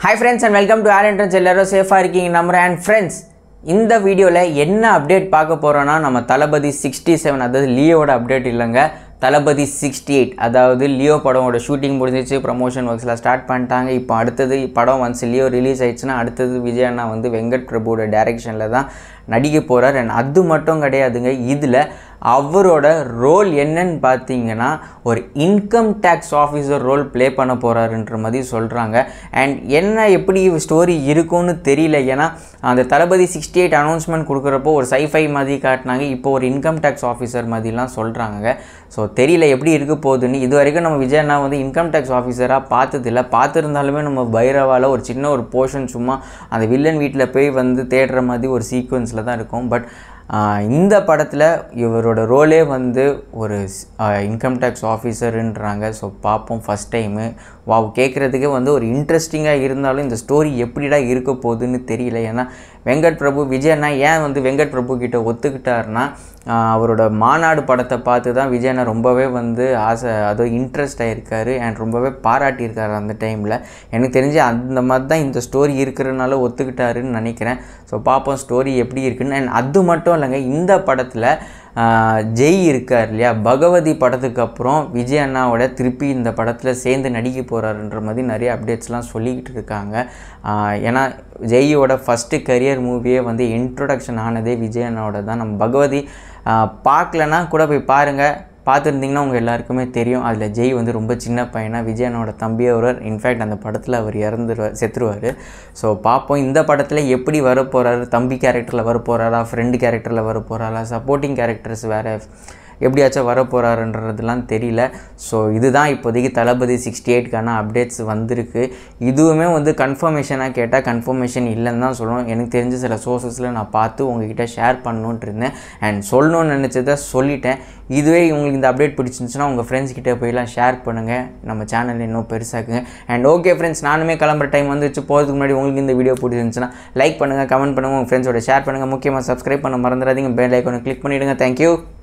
hi friends and welcome to all entrance எல்லாரும் சேஃபாக இருக்கீங்க நம்புறேன் அண்ட் ஃப்ரெண்ட்ஸ் இந்த வீடியோவில் என்ன அப்டேட் பார்க்க போகிறோன்னா நம்ம தளபதி சிக்ஸ்டி செவன் அதாவது லியோவோட அப்டேட் இல்லைங்க தளபதி சிக்ஸ்டி எயிட் அதாவது லியோ படமோட ஷூட்டிங் முடிஞ்சிச்சு ப்ரமோஷன் ஒர்க்ஸ்லாம் ஸ்டார்ட் பண்ணிட்டாங்க இப்போ அடுத்தது படம் ஒன்ஸ் லியோ ரிலீஸ் ஆயிடுச்சுன்னா அடுத்தது விஜய் அண்ணா வந்து வெங்கட் பிரபுவோட டைரெக்ஷனில் தான் நடிக்க போகிறார் அண்ட் அது மட்டும் கிடையாதுங்க இதில் அவரோட ரோல் என்னன்னு பார்த்தீங்கன்னா ஒரு income tax officer role play பண்ண போகிறாருன்ற மாதிரி சொல்கிறாங்க அண்ட் என்ன எப்படி ஸ்டோரி இருக்கும்னு தெரியல ஏன்னா அந்த தளபதி சிக்ஸ்டி எயிட் அனௌன்ஸ்மெண்ட் கொடுக்குறப்போ ஒரு சைஃபை மாதிரி காட்டினாங்க இப்போ ஒரு இன்கம் டேக்ஸ் ஆஃபீஸர் மாதிரிலாம் சொல்கிறாங்க ஸோ தெரியல எப்படி இருக்க போகுதுன்னு இது வரைக்கும் நம்ம விஜய் அண்ணா வந்து இன்கம் டேக்ஸ் ஆஃபீஸராக பார்த்ததில்ல பார்த்துருந்தாலுமே நம்ம பைரவாவில் ஒரு சின்ன ஒரு போர்ஷன் சும்மா அந்த வில்லன் வீட்டில் போய் வந்து தேடுற மாதிரி ஒரு சீக்வன்ஸில் தான் இருக்கும் பட் இந்த படத்தில் இவரோட ரோலே வந்து ஒரு இன்கம் டேக்ஸ் ஆஃபீஸருன்றாங்க ஸோ பார்ப்போம் ஃபஸ்ட் டைமு வாவ் கேட்குறதுக்கே வந்து ஒரு இன்ட்ரெஸ்டிங்காக இருந்தாலும் இந்த ஸ்டோரி எப்படிடா இருக்க போகுதுன்னு தெரியல ஏன்னா வெங்கட் பிரபு விஜய் அண்ணா ஏன் வந்து வெங்கட் பிரபு கிட்ட ஒத்துக்கிட்டாருன்னா அவரோட மாநாடு படத்தை பார்த்து தான் விஜய் அண்ணா ரொம்பவே வந்து ஆசை அதோ இன்ட்ரெஸ்ட் ஆகிருக்காரு அண்ட் ரொம்பவே பாராட்டியிருக்காரு அந்த டைமில் எனக்கு தெரிஞ்சு அந்த மாதிரி தான் இந்த ஸ்டோரி இருக்கிறனால ஒத்துக்கிட்டாருன்னு நினைக்கிறேன் ஸோ பார்ப்போம் ஸ்டோரி எப்படி இருக்குன்னு அண்ட் அது மட்டும் இல்லைங்க இந்த படத்தில் ஜெய் இருக்கார் இல்லையா பகவதி படத்துக்கு அப்புறம் விஜய் அண்ணாவோட திருப்பி இந்த படத்தில் சேர்ந்து நடிக்க போகிறாருன்ற மாதிரி நிறைய அப்டேட்ஸ்லாம் சொல்லிக்கிட்டு இருக்காங்க ஏன்னா ஜெய்யோட ஃபஸ்ட்டு கரியர் மூவியே வந்து இன்ட்ரொடக்ஷன் ஆனதே விஜய் அண்ணாவோட தான் நம்ம பகவதி பார்க்கலன்னா கூட போய் பாருங்கள் பார்த்துருந்திங்கன்னா உங்கள் எல்லாருக்குமே தெரியும் அதில் ஜெய் வந்து ரொம்ப சின்ன பையனாக விஜயனோட தம்பி அவர் இன்ஃபேக்ட் அந்த படத்தில் அவர் இறந்துருவார் செத்துருவார் ஸோ பார்ப்போம் இந்த படத்தில் எப்படி வர போகிறாரு தம்பி கேரக்டரில் வர போகிறாரா ஃப்ரெண்டு கேரக்டரில் வர போகிறாரா சப்போர்ட்டிங் கேரக்டர்ஸ் வேறு எப்படியாச்சும் வர போகிறாருன்றதுலாம் தெரியல ஸோ இதுதான் இப்போதைக்கு தளபதி சிக்ஸ்டி எயிட்கான அப்டேட்ஸ் வந்திருக்கு இதுவுமே வந்து கன்ஃபர்மேஷனாக கேட்டால் கன்ஃபர்மேஷன் இல்லைன்னு தான் சொல்லணும் எனக்கு தெரிஞ்ச சில சோர்ஸஸில் நான் பார்த்து உங்ககிட்ட ஷேர் பண்ணணுன்ட்டு இருந்தேன் அண்ட் சொல்லணும்னு நினச்சதை சொல்லிட்டேன் இதுவே உங்களுக்கு இந்த அப்டேட் பிடிச்சிருந்துச்சுன்னா உங்கள் ஃப்ரெண்ட்ஸ் கிட்டே போயெல்லாம் ஷேர் பண்ணுங்கள் நம்ம சேனல் இன்னும் பெருசாக்குங்க அண்ட் ஓகே ஃப்ரெண்ட்ஸ் நானுமே கிளம்புற டைம் வந்துச்சு போகிறதுக்கு முன்னாடி உங்களுக்கு இந்த வீடியோ பிடிச்சிருந்துச்சுன்னா லைக் பண்ணுங்கள் கமெண்ட் பண்ணுங்கள் உங்கள் ஃப்ரெண்ட்ஸோட ஷேர் பண்ணுங்கள் முக்கியமாக சப்ஸ்கிரைப் பண்ண மறந்துடாதீங்க பெல் ஐக்கானை கிளிக் பண்ணிவிடுங்க தேங்க்யூ